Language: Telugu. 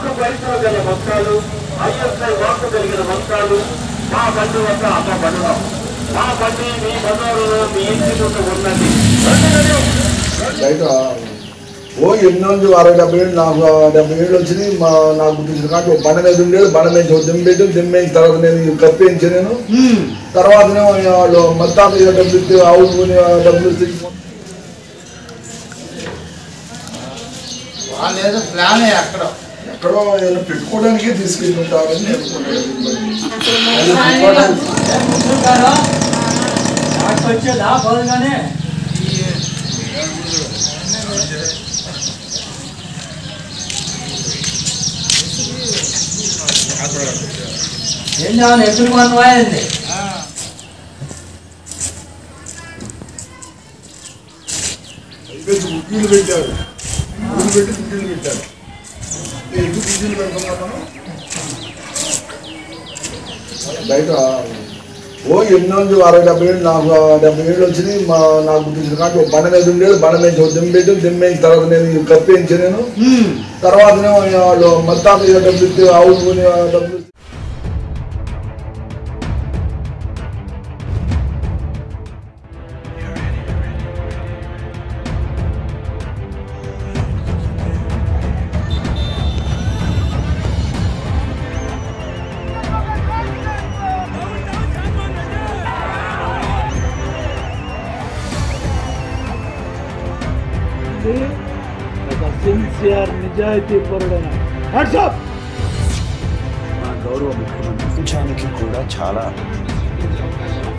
హక్కు పరిశ్రమ గల మొత్తాలు ఐఎస్ఐ వాకు కలిగిన మొత్తాలు మా బండి వద్ద అమ్మబడడం మా బండి మీ బజారులో మీ ఇంటి ముందు ఉన్నది బయట ఓ ఎన్నో నుంచి అరవై డెబ్బై ఏళ్ళు నాకు డెబ్బై ఏళ్ళు వచ్చినాయి మా నాకు గుర్తించిన కాబట్టి ఒక బండ మీద ఉండేది బండ మీద దింపెట్టి దింపేసిన తర్వాత నేను ఇది కప్పించి నేను తర్వాత వాళ్ళు మొత్తం మీద డబ్బులు ఇస్తే ఆవులు కొని డబ్బులు ఇస్తే వాళ్ళు ఏదో ప్లానే అక్కడ ఎక్కడో ఏదైనా పెట్టుకోవడానికి తీసుకెళ్ళి ఉంటారని నేను వచ్చేదా పోదుగానే ఏం చేయాలి ఎప్పుడు మనం వాయింది అయిపోయింది గుడ్డీలు పెట్టారు గుడ్డీలు పెట్టి గుడ్డీలు పెట్టారు ఎందుకు గుడ్డీలు పెడుతున్నాం మనం బయట ఓ ఎన్నో నుంచి అరవై డెబ్బై ఏళ్ళు నాకు డెబ్బై ఏళ్ళు వచ్చినాయి మా నాకు గుర్తించిన కాబట్టి ఒక బండ మీద ఉండేది బండ మీద దింపెట్టి దింపేసిన తర్వాత నేను ఇది కప్పించి నేను తర్వాత వాళ్ళు మొత్తం మీద డబ్బులు ఇస్తే ఆవులు కొని డబ్బులు ఇస్తే ఒక సిన్సియర్ నిజాయితీ పరుడైన వాట్సాప్ ప్రపంచానికి కూడా చాలా